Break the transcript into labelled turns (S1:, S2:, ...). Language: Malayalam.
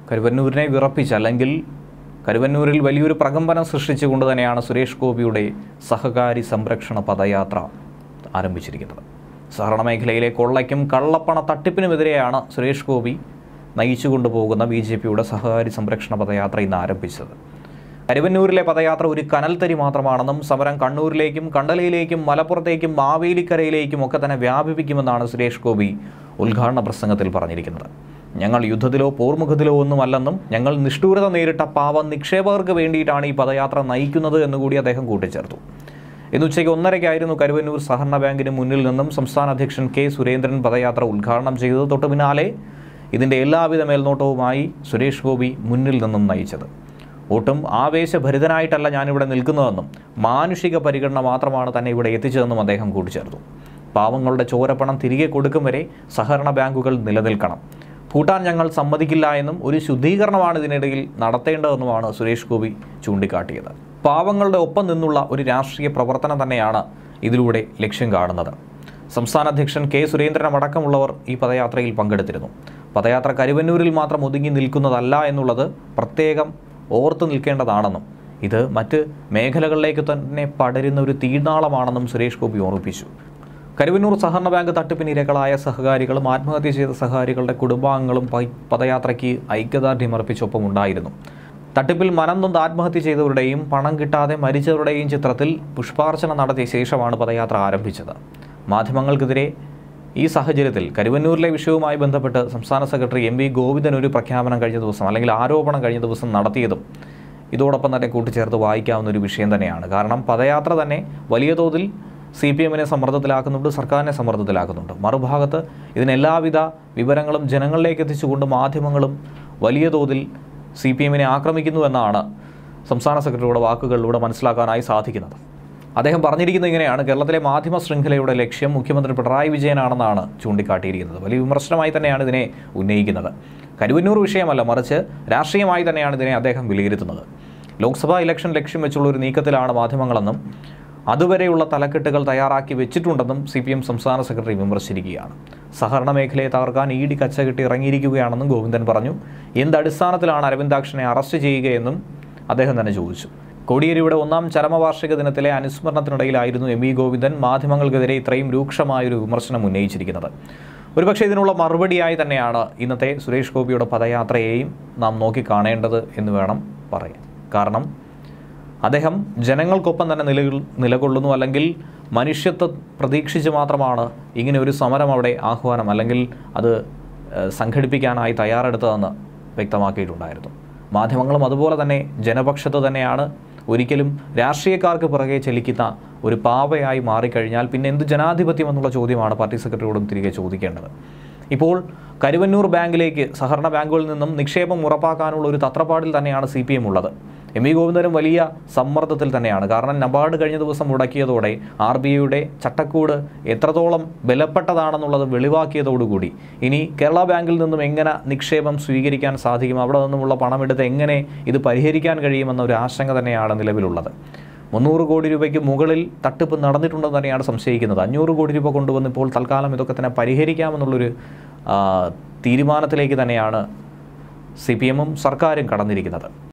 S1: കരുവന്നൂരിനെ വിറപ്പിച്ച് അല്ലെങ്കിൽ കരുവന്നൂരിൽ വലിയൊരു പ്രകമ്പനം സൃഷ്ടിച്ചുകൊണ്ട് തന്നെയാണ് സുരേഷ് ഗോപിയുടെ സഹകാരി സംരക്ഷണ പദയാത്ര ആരംഭിച്ചിരിക്കുന്നത് സഹകരണ മേഖലയിലെ കൊള്ളയ്ക്കും കള്ളപ്പണ തട്ടിപ്പിനുമെതിരെയാണ് സുരേഷ് ഗോപി നയിച്ചു കൊണ്ടുപോകുന്ന ബി ജെ പിയുടെ സഹകാരി സംരക്ഷണ പദയാത്ര ഇന്ന് ആരംഭിച്ചത് കരുവന്നൂരിലെ പദയാത്ര ഒരു കനൽത്തരി മാത്രമാണെന്നും സമരം കണ്ണൂരിലേക്കും കണ്ടലയിലേക്കും മലപ്പുറത്തേക്കും മാവേലിക്കരയിലേക്കും ഒക്കെ തന്നെ വ്യാപിപ്പിക്കുമെന്നാണ് സുരേഷ് ഗോപി ഉദ്ഘാടന പ്രസംഗത്തിൽ പറഞ്ഞിരിക്കുന്നത് ഞങ്ങൾ യുദ്ധത്തിലോ പോർമുഖത്തിലോ ഒന്നുമല്ലെന്നും ഞങ്ങൾ നിഷ്ഠൂരത നേരിട്ട പാവ നിക്ഷേപകർക്ക് വേണ്ടിയിട്ടാണ് ഈ പദയാത്ര നയിക്കുന്നത് എന്നുകൂടി അദ്ദേഹം കൂട്ടിച്ചേർത്തു ഇന്ന് ഉച്ചയ്ക്ക് ഒന്നരയ്ക്കായിരുന്നു കരുവന്നൂർ സഹകരണ ബാങ്കിന് മുന്നിൽ നിന്നും സംസ്ഥാന അധ്യക്ഷൻ കെ സുരേന്ദ്രൻ പദയാത്ര ഉദ്ഘാടനം ചെയ്തത് തൊട്ടു പിന്നാലെ ഇതിൻ്റെ എല്ലാവിധ മേൽനോട്ടവുമായി സുരേഷ് ഗോപി മുന്നിൽ നിന്നും നയിച്ചത് ഒട്ടും ആവേശഭരിതനായിട്ടല്ല ഞാനിവിടെ നിൽക്കുന്നതെന്നും മാനുഷിക പരിഗണന മാത്രമാണ് തന്നെ ഇവിടെ എത്തിച്ചതെന്നും അദ്ദേഹം കൂട്ടിച്ചേർത്തു പാവങ്ങളുടെ ചോരപ്പണം തിരികെ കൊടുക്കും വരെ സഹകരണ ബാങ്കുകൾ നിലനിൽക്കണം പൂട്ടാൻ ഞങ്ങൾ സമ്മതിക്കില്ല എന്നും ഒരു ശുദ്ധീകരണമാണ് ഇതിനിടയിൽ നടത്തേണ്ടതെന്നുമാണ് സുരേഷ് ഗോപി ചൂണ്ടിക്കാട്ടിയത് പാവങ്ങളുടെ ഒപ്പം നിന്നുള്ള ഒരു രാഷ്ട്രീയ പ്രവർത്തനം തന്നെയാണ് ഇതിലൂടെ ലക്ഷ്യം കാണുന്നത് സംസ്ഥാന അധ്യക്ഷൻ കെ സുരേന്ദ്രൻ അടക്കമുള്ളവർ ഈ പദയാത്രയിൽ പങ്കെടുത്തിരുന്നു പദയാത്ര കരുവന്നൂരിൽ മാത്രം ഒതുങ്ങി നിൽക്കുന്നതല്ല എന്നുള്ളത് പ്രത്യേകം ഓർത്തു നിൽക്കേണ്ടതാണെന്നും ഇത് മറ്റ് മേഖലകളിലേക്ക് തന്നെ പടരുന്ന ഒരു തീനാളമാണെന്നും സുരേഷ് ഗോപി ഓർമ്മിപ്പിച്ചു കരുവന്നൂർ സഹകരണ ബാങ്ക് തട്ടിപ്പിന് ഇരകളായ സഹകാരികളും ആത്മഹത്യ ചെയ്ത സഹകാരികളുടെ കുടുംബാംഗങ്ങളും പൈ- പദയാത്രയ്ക്ക് ഐക്യദാർഢ്യം അർപ്പിച്ചൊപ്പം ഉണ്ടായിരുന്നു തട്ടിപ്പിൽ മനം നൊന്ത് ആത്മഹത്യ ചെയ്തവരുടെയും പണം കിട്ടാതെ മരിച്ചവരുടെയും ചിത്രത്തിൽ പുഷ്പാർച്ചന നടത്തിയ ശേഷമാണ് പദയാത്ര ആരംഭിച്ചത് മാധ്യമങ്ങൾക്കെതിരെ ഈ സാഹചര്യത്തിൽ കരുവന്നൂരിലെ വിഷയവുമായി ബന്ധപ്പെട്ട് സംസ്ഥാന സെക്രട്ടറി എം വി ഗോവിന്ദൻ ഒരു പ്രഖ്യാപനം കഴിഞ്ഞ ദിവസം അല്ലെങ്കിൽ ആരോപണം കഴിഞ്ഞ ദിവസം നടത്തിയതും ഇതോടൊപ്പം തന്നെ കൂട്ടിച്ചേർത്ത് വായിക്കാവുന്ന ഒരു വിഷയം തന്നെയാണ് കാരണം പദയാത്ര തന്നെ വലിയ തോതിൽ സി പി എമ്മിനെ സമ്മർദ്ദത്തിലാക്കുന്നുണ്ട് സർക്കാരിനെ സമ്മർദ്ദത്തിലാക്കുന്നുണ്ട് മറുഭാഗത്ത് ഇതിന് എല്ലാവിധ വിവരങ്ങളും ജനങ്ങളിലേക്ക് എത്തിച്ചുകൊണ്ട് മാധ്യമങ്ങളും വലിയ തോതിൽ സി പി എമ്മിനെ ആക്രമിക്കുന്നു എന്നാണ് സംസ്ഥാന സെക്രട്ടറിയുടെ വാക്കുകളിലൂടെ മനസ്സിലാക്കാനായി സാധിക്കുന്നത് അദ്ദേഹം പറഞ്ഞിരിക്കുന്നത് ഇങ്ങനെയാണ് കേരളത്തിലെ മാധ്യമ ശൃംഖലയുടെ ലക്ഷ്യം മുഖ്യമന്ത്രി പിണറായി വിജയനാണെന്നാണ് ചൂണ്ടിക്കാട്ടിയിരിക്കുന്നത് വലിയ വിമർശനമായി തന്നെയാണ് ഇതിനെ ഉന്നയിക്കുന്നത് കരുവന്നൂർ വിഷയമല്ല മറിച്ച് രാഷ്ട്രീയമായി തന്നെയാണ് ഇതിനെ അദ്ദേഹം വിലയിരുത്തുന്നത് ലോക്സഭാ ഇലക്ഷൻ ലക്ഷ്യം വെച്ചുള്ള ഒരു നീക്കത്തിലാണ് മാധ്യമങ്ങളെന്നും അതുവരെയുള്ള തലക്കെട്ടുകൾ തയ്യാറാക്കി വെച്ചിട്ടുണ്ടെന്നും സി പി എം സംസ്ഥാന സെക്രട്ടറി വിമർശിച്ചിരിക്കുകയാണ് സഹകരണ മേഖലയെ തകർക്കാൻ ഇ ഡി കച്ചകെട്ടി ഇറങ്ങിയിരിക്കുകയാണെന്നും ഗോവിന്ദൻ പറഞ്ഞു എന്ത് അടിസ്ഥാനത്തിലാണ് അരവിന്ദാക്ഷനെ അറസ്റ്റ് ചെയ്യുകയെന്നും അദ്ദേഹം തന്നെ ചോദിച്ചു കോടിയേരിയുടെ ഒന്നാം ചരമവാർഷിക ദിനത്തിലെ അനുസ്മരണത്തിനിടയിലായിരുന്നു എം വി ഗോവിന്ദൻ മാധ്യമങ്ങൾക്കെതിരെ ഇത്രയും രൂക്ഷമായൊരു വിമർശനം ഉന്നയിച്ചിരിക്കുന്നത് ഒരുപക്ഷെ ഇതിനുള്ള മറുപടിയായി തന്നെയാണ് ഇന്നത്തെ സുരേഷ് ഗോപിയുടെ പദയാത്രയെയും നാം നോക്കിക്കാണേണ്ടത് എന്ന് വേണം പറയാൻ കാരണം അദ്ദേഹം ജനങ്ങൾക്കൊപ്പം തന്നെ നില നിലകൊള്ളുന്നു അല്ലെങ്കിൽ മനുഷ്യത്വം പ്രതീക്ഷിച്ച് മാത്രമാണ് ഇങ്ങനെ ഒരു സമരം അവിടെ ആഹ്വാനം അല്ലെങ്കിൽ അത് ഏഹ്, സംഘടിപ്പിക്കാനായി തയ്യാറെടുത്തതെന്ന് വ്യക്തമാക്കിയിട്ടുണ്ടായിരുന്നു മാധ്യമങ്ങളും അതുപോലെ തന്നെ ജനപക്ഷത്ത് തന്നെയാണ് ഒരിക്കലും രാഷ്ട്രീയക്കാർക്ക് പിറകെ ചലിക്കുന്ന ഒരു പാവയായി മാറിക്കഴിഞ്ഞാൽ പിന്നെ എന്ത് ജനാധിപത്യം എന്നുള്ള ചോദ്യമാണ് പാർട്ടി സെക്രട്ടറിയോടും തിരികെ ചോദിക്കേണ്ടത് ഇപ്പോൾ കരുവന്നൂർ ബാങ്കിലേക്ക് സഹകരണ ബാങ്കുകളിൽ നിന്നും നിക്ഷേപം ഉറപ്പാക്കാനുള്ള ഒരു തത്രപ്പാടിൽ തന്നെയാണ് സി പി എം ഉള്ളത് എം വി ഗോവിന്ദനും വലിയ സമ്മർദ്ദത്തിൽ തന്നെയാണ് കാരണം നബാർഡ് കഴിഞ്ഞ ദിവസം മുടക്കിയതോടെ ആർ ബി ഐയുടെ ചട്ടക്കൂട് എത്രത്തോളം ബലപ്പെട്ടതാണെന്നുള്ളത് വെളിവാക്കിയതോടുകൂടി ഇനി കേരള ബാങ്കിൽ നിന്നും എങ്ങനെ നിക്ഷേപം സ്വീകരിക്കാൻ സാധിക്കും അവിടെ നിന്നുമുള്ള പണമെടുത്ത് എങ്ങനെ ഇത് പരിഹരിക്കാൻ കഴിയുമെന്ന ഒരു ആശങ്ക തന്നെയാണ് നിലവിലുള്ളത് മുന്നൂറ് കോടി രൂപയ്ക്ക് മുകളിൽ തട്ടിപ്പ് നടന്നിട്ടുണ്ടെന്ന് തന്നെയാണ് സംശയിക്കുന്നത് അഞ്ഞൂറ് കോടി രൂപ കൊണ്ടുവന്ന് ഇപ്പോൾ തൽക്കാലം ഇതൊക്കെ തന്നെ പരിഹരിക്കാമെന്നുള്ളൊരു ആ, തീരുമാനത്തിലേക്ക് തന്നെയാണ് സി പി എമ്മും സർക്കാരും കടന്നിരിക്കുന്നത്